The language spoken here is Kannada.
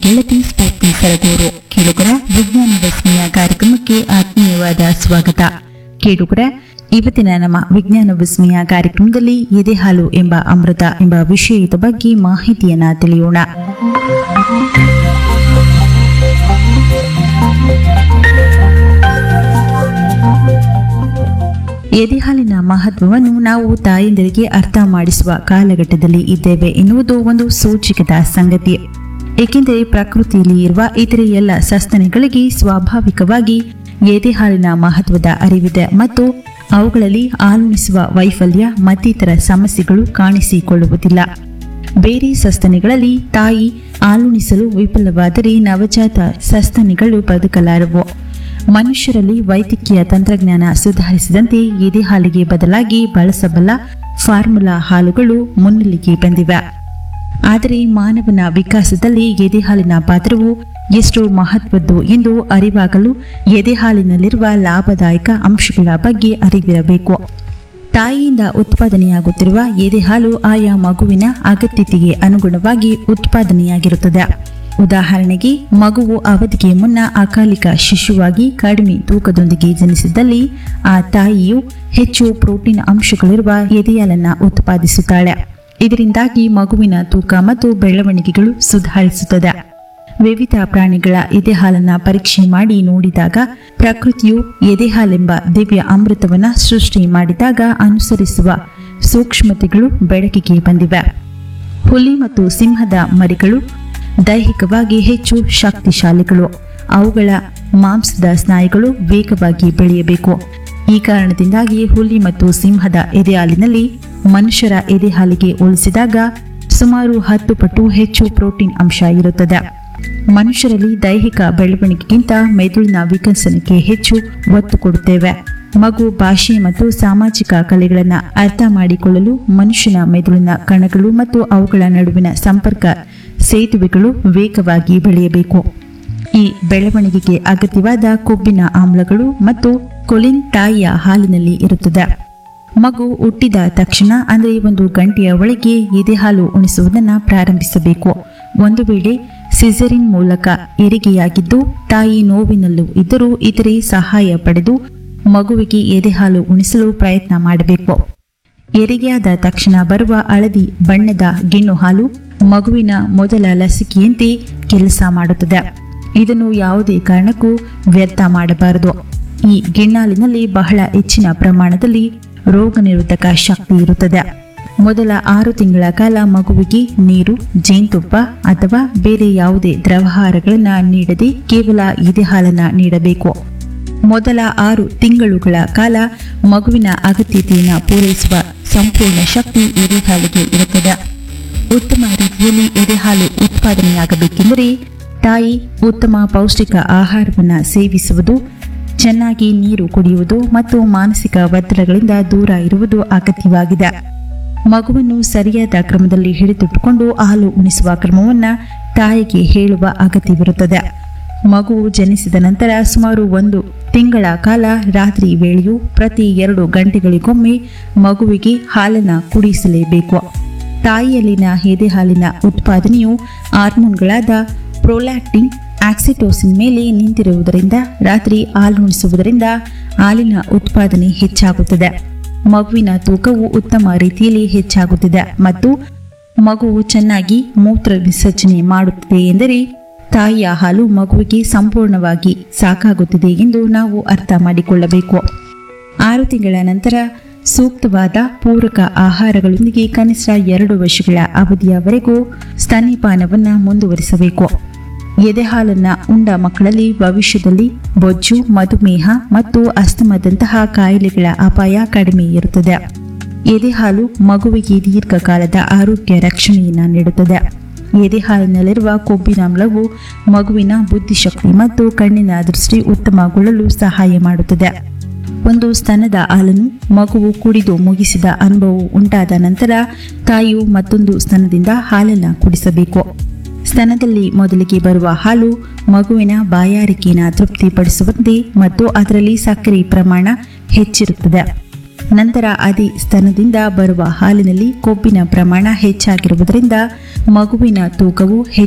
ಗೆಳತಿ ಸ್ಫೂರ್ತಿ ಸರಗೂರು ಕೇಳುಗರ ವಿಜ್ಞಾನ ವಿಸ್ಮಯ ಕಾರ್ಯಕ್ರಮಕ್ಕೆ ಆತ್ಮೀಯವಾದ ಸ್ವಾಗತ ಕೇಳುಗರ ಇವತ್ತಿನ ನಮ್ಮ ವಿಜ್ಞಾನ ವಿಸ್ಮಯ ಕಾರ್ಯಕ್ರಮದಲ್ಲಿ ಎದೆಹಾಲು ಎಂಬ ಅಮೃತ ಎಂಬ ವಿಷಯದ ಬಗ್ಗೆ ಮಾಹಿತಿಯನ್ನ ತಿಳಿಯೋಣ ಎದೆಹಾಲಿನ ಮಹತ್ವವನ್ನು ನಾವು ತಾಯಂದಿರಿಗೆ ಅರ್ಥ ಮಾಡಿಸುವ ಕಾಲಘಟ್ಟದಲ್ಲಿ ಇದ್ದೇವೆ ಎನ್ನುವುದು ಒಂದು ಸೂಚಕದ ಸಂಗತಿ ಏಕೆಂದರೆ ಪ್ರಕೃತಿಯಲ್ಲಿ ಇರುವ ಇತರೆ ಎಲ್ಲ ಸಸ್ತನಿಗಳಿಗೆ ಸ್ವಾಭಾವಿಕವಾಗಿ ಎದೆಹಾಲಿನ ಮಹತ್ವದ ಅರಿವಿದೆ ಮತ್ತು ಅವುಗಳಲ್ಲಿ ಹಾಲುಣಿಸುವ ವೈಫಲ್ಯ ಮತ್ತಿತರ ಸಮಸ್ಯೆಗಳು ಕಾಣಿಸಿಕೊಳ್ಳುವುದಿಲ್ಲ ಬೇರೆ ಸಸ್ತನಿಗಳಲ್ಲಿ ತಾಯಿ ಹಾಲುಣಿಸಲು ವಿಫಲವಾದರೆ ನವಜಾತ ಸಸ್ತನಿಗಳು ಬದುಕಲಾರವು ಮನುಷ್ಯರಲ್ಲಿ ವೈದ್ಯಕೀಯ ತಂತ್ರಜ್ಞಾನ ಸುಧಾರಿಸಿದಂತೆ ಎದೆ ಹಾಲಿಗೆ ಬದಲಾಗಿ ಬಳಸಬಲ್ಲ ಫಾರ್ಮುಲಾ ಹಾಲುಗಳು ಮುನ್ನೆಲೆಗೆ ಬಂದಿವೆ ಆದರೆ ಮಾನವನ ವಿಕಾಸದಲ್ಲಿ ಎದೆ ಹಾಲಿನ ಪಾತ್ರವು ಎಷ್ಟು ಮಹತ್ವದ್ದು ಎಂದು ಅರಿವಾಗಲು ಎದೆ ಹಾಲಿನಲ್ಲಿರುವ ಲಾಭದಾಯಕ ಅಂಶಗಳ ಬಗ್ಗೆ ಅರಿವಿರಬೇಕು ತಾಯಿಯಿಂದ ಉತ್ಪಾದನೆಯಾಗುತ್ತಿರುವ ಎದೆ ಹಾಲು ಆಯಾ ಮಗುವಿನ ಅಗತ್ಯತೆಗೆ ಅನುಗುಣವಾಗಿ ಉತ್ಪಾದನೆಯಾಗಿರುತ್ತದೆ ಉದಾಹರಣೆಗೆ ಮಗುವು ಅವಧಿಗೆ ಮುನ್ನ ಅಕಾಲಿಕ ಶಿಶುವಾಗಿ ಕಡಿಮೆ ತೂಕದೊಂದಿಗೆ ಜನಿಸಿದಲ್ಲಿ ಆ ತಾಯಿಯು ಹೆಚ್ಚು ಪ್ರೋಟೀನ್ ಅಂಶಗಳಿರುವ ಎದೆಹಾಲನ್ನು ಉತ್ಪಾದಿಸುತ್ತಾಳೆ ಇದರಿಂದಾಗಿ ಮಗುವಿನ ತೂಕ ಮತ್ತು ಬೆಳವಣಿಗೆಗಳು ಸುಧಾರಿಸುತ್ತದೆ ವಿವಿಧ ಪ್ರಾಣಿಗಳ ಎದೆಹಾಲನ್ನ ಪರೀಕ್ಷೆ ಮಾಡಿ ನೋಡಿದಾಗ ಪ್ರಕೃತಿಯು ಎದೆಹಾಲೆಂಬ ದಿವ್ಯ ಅಮೃತವನ್ನ ಸೃಷ್ಟಿ ಮಾಡಿದಾಗ ಅನುಸರಿಸುವ ಸೂಕ್ಷ್ಮತೆಗಳು ಬೆಳಕಿಗೆ ಬಂದಿವೆ ಹುಲಿ ಮತ್ತು ಸಿಂಹದ ಮರಿಗಳು ದೈಹಿಕವಾಗಿ ಹೆಚ್ಚು ಶಕ್ತಿಶಾಲಿಗಳು ಅವುಗಳ ಮಾಂಸದ ಸ್ನಾಯುಗಳು ವೇಗವಾಗಿ ಬೆಳೆಯಬೇಕು ಈ ಕಾರಣದಿಂದಾಗಿ ಹುಲಿ ಮತ್ತು ಸಿಂಹದ ಎದೆಹಾಲಿನಲ್ಲಿ ಮನುಷ್ಯರ ಎದೆಹಾಲಿಗೆ ಹೋಲಿಸಿದಾಗ ಸುಮಾರು ಹತ್ತು ಪಟ್ಟು ಹೆಚ್ಚು ಪ್ರೋಟೀನ್ ಅಂಶ ಇರುತ್ತದೆ ಮನುಷ್ಯರಲ್ಲಿ ದೈಹಿಕ ಬೆಳವಣಿಗೆಗಿಂತ ಮೆದುಳಿನ ವಿಕಸನಕ್ಕೆ ಹೆಚ್ಚು ಒತ್ತು ಕೊಡುತ್ತೇವೆ ಮಗು ಭಾಷೆ ಮತ್ತು ಸಾಮಾಜಿಕ ಕಲೆಗಳನ್ನು ಅರ್ಥ ಮಾಡಿಕೊಳ್ಳಲು ಮನುಷ್ಯನ ಮೆದುಳಿನ ಕಣಗಳು ಮತ್ತು ಅವುಗಳ ನಡುವಿನ ಸಂಪರ್ಕ ಸೇತುವೆಗಳು ವೇಗವಾಗಿ ಬೆಳೆಯಬೇಕು ಈ ಬೆಳವಣಿಗೆಗೆ ಅಗತ್ಯವಾದ ಕೊಬ್ಬಿನ ಆಮ್ಲಗಳು ಮತ್ತು ಕೊಲಿನ್ ತಾಯಿಯ ಹಾಲಿನಲ್ಲಿ ಇರುತ್ತದೆ ಮಗು ಹುಟ್ಟಿದ ತಕ್ಷಣ ಅಂದರೆ ಒಂದು ಗಂಟೆಯ ಒಳಗೆ ಎದೆಹಾಲು ಉಣಿಸುವುದನ್ನು ಪ್ರಾರಂಭಿಸಬೇಕು ಒಂದು ವೇಳೆ ಸಿಸರಿನ್ ಮೂಲಕ ಹೆರಿಗೆಯಾಗಿದ್ದು ತಾಯಿ ನೋವಿನಲ್ಲೂ ಇದ್ದರೂ ಇತರೆ ಸಹಾಯ ಪಡೆದು ಮಗುವಿಗೆ ಎದೆಹಾಲು ಉಣಿಸಲು ಪ್ರಯತ್ನ ಮಾಡಬೇಕು ಹೆರಿಗೆಯಾದ ತಕ್ಷಣ ಬರುವ ಹಳದಿ ಬಣ್ಣದ ಗಿಣ್ಣು ಹಾಲು ಮಗುವಿನ ಮೊದಲ ಲಸಿಕೆಯಂತೆ ಕೆಲಸ ಮಾಡುತ್ತದೆ ಇದನ್ನು ಯಾವುದೇ ಕಾರಣಕ್ಕೂ ವ್ಯರ್ಥ ಮಾಡಬಾರದು ಈ ಗಿಣ್ಣಾಲಿನಲ್ಲಿ ಬಹಳ ಹೆಚ್ಚಿನ ಪ್ರಮಾಣದಲ್ಲಿ ರೋಗ ನಿರೋಧಕ ಶಕ್ತಿ ಇರುತ್ತದೆ ಮೊದಲ ಆರು ತಿಂಗಳ ಕಾಲ ಮಗುವಿಗೆ ನೀರು ಜೇನುತುಪ್ಪ ಅಥವಾ ಬೇರೆ ಯಾವುದೇ ದ್ರವಹಾರಗಳನ್ನು ನೀಡದೆ ಕೇವಲ ಎದೆ ಹಾಲನ್ನು ನೀಡಬೇಕು ಮೊದಲ ಆರು ತಿಂಗಳುಗಳ ಕಾಲ ಮಗುವಿನ ಅಗತ್ಯತೆಯನ್ನು ಪೂರೈಸುವ ಸಂಪೂರ್ಣ ಶಕ್ತಿ ಎದೆಹಾಲಿಗೆ ಇರುತ್ತದೆ ಉತ್ತಮ ರೀತಿಯಲ್ಲಿ ಎದೆಹಾಲು ಉತ್ಪಾದನೆಯಾಗಬೇಕೆಂದರೆ ತಾಯಿ ಉತ್ತಮ ಪೌಷ್ಟಿಕ ಆಹಾರವನ್ನು ಸೇವಿಸುವುದು ಚೆನ್ನಾಗಿ ನೀರು ಕುಡಿಯುವುದು ಮತ್ತು ಮಾನಸಿಕ ಒತ್ತಡಗಳಿಂದ ದೂರ ಇರುವುದು ಅಗತ್ಯವಾಗಿದೆ ಮಗುವನ್ನು ಸರಿಯಾದ ಕ್ರಮದಲ್ಲಿ ಹಿಡಿದಿಟ್ಟುಕೊಂಡು ಹಾಲು ಉಣಿಸುವ ಕ್ರಮವನ್ನು ತಾಯಿಗೆ ಹೇಳುವ ಅಗತ್ಯವಿರುತ್ತದೆ ಮಗುವು ಜನಿಸಿದ ನಂತರ ಸುಮಾರು ಒಂದು ತಿಂಗಳ ಕಾಲ ರಾತ್ರಿ ವೇಳೆಯೂ ಪ್ರತಿ ಎರಡು ಗಂಟೆಗಳಿಗೊಮ್ಮೆ ಮಗುವಿಗೆ ಹಾಲನ್ನು ಕುಡಿಸಲೇಬೇಕು ತಾಯಿಯಲ್ಲಿನ ಎದೆ ಹಾಲಿನ ಉತ್ಪಾದನೆಯು ಹಾರ್ಮೋನ್ಗಳಾದ ಪ್ರೊಲ್ಯಾಕ್ಟಿನ್ ಆಕ್ಸಿಟೋಸಿನ್ ಮೇಲೆ ನಿಂತಿರುವುದರಿಂದ ರಾತ್ರಿ ಹಾಲುಣಿಸುವುದರಿಂದ ಹಾಲಿನ ಉತ್ಪಾದನೆ ಹೆಚ್ಚಾಗುತ್ತದೆ ಮಗುವಿನ ತೂಕವು ಉತ್ತಮ ರೀತಿಯಲ್ಲಿ ಹೆಚ್ಚಾಗುತ್ತದೆ ಮತ್ತು ಮಗುವು ಚೆನ್ನಾಗಿ ಮೂತ್ರ ವಿಸರ್ಜನೆ ಮಾಡುತ್ತದೆ ಎಂದರೆ ತಾಯಿಯ ಹಾಲು ಮಗುವಿಗೆ ಸಂಪೂರ್ಣವಾಗಿ ಸಾಕಾಗುತ್ತದೆ ಎಂದು ನಾವು ಅರ್ಥ ಮಾಡಿಕೊಳ್ಳಬೇಕು ಆರು ತಿಂಗಳ ನಂತರ ಸೂಕ್ತವಾದ ಪೂರಕ ಆಹಾರಗಳೊಂದಿಗೆ ಕನಿಷ್ಠ ಎರಡು ವರ್ಷಗಳ ಅವಧಿಯವರೆಗೂ ಸ್ತನ್ಯಪಾನವನ್ನು ಮುಂದುವರಿಸಬೇಕು ಎದೆಹಾಲನ್ನ ಉಂಡ ಮಕ್ಕಳಲ್ಲಿ ಭವಿಷ್ಯದಲ್ಲಿ ಬೊಜ್ಜು ಮಧುಮೇಹ ಮತ್ತು ಅಸ್ತಮದಂತಹ ಕಾಯಿಲೆಗಳ ಅಪಾಯ ಕಡಿಮೆ ಇರುತ್ತದೆ ಎದೆಹಾಲು ಮಗುವಿಗೆ ದೀರ್ಘಕಾಲದ ಆರೋಗ್ಯ ರಕ್ಷಣೆಯನ್ನು ನೀಡುತ್ತದೆ ಎದೆಹಾಲಿನಲ್ಲಿರುವ ಕೊಬ್ಬಿನಾಮ್ಲವು ಮಗುವಿನ ಬುದ್ಧಿಶಕ್ತಿ ಮತ್ತು ಕಣ್ಣಿನ ದೃಷ್ಟಿ ಉತ್ತಮಗೊಳ್ಳಲು ಸಹಾಯ ಮಾಡುತ್ತದೆ ಒಂದು ಸ್ತನದ ಹಾಲನ್ನು ಮಗುವು ಕುಡಿದು ಮುಗಿಸಿದ ಅನುಭವವು ಉಂಟಾದ ನಂತರ ತಾಯಿಯು ಮತ್ತೊಂದು ಸ್ತನದಿಂದ ಹಾಲನ್ನು ಕುಡಿಸಬೇಕು ಸ್ತನದಲ್ಲಿ ಮೊದಲಿಗೆ ಬರುವ ಹಾಲು ಮಗುವಿನ ಬಾಯಾರಿಕೆಯನ್ನು ತೃಪ್ತಿಪಡಿಸುವಂತೆ ಮತ್ತು ಅದರಲ್ಲಿ ಸಕ್ಕರೆ ಪ್ರಮಾಣ ಹೆಚ್ಚಿರುತ್ತದೆ ನಂತರ ಅದೇ ಸ್ತನದಿಂದ ಬರುವ ಹಾಲಿನಲ್ಲಿ ಕೊಬ್ಬಿನ ಪ್ರಮಾಣ ಹೆಚ್ಚಾಗಿರುವುದರಿಂದ ಮಗುವಿನ ತೂಕವು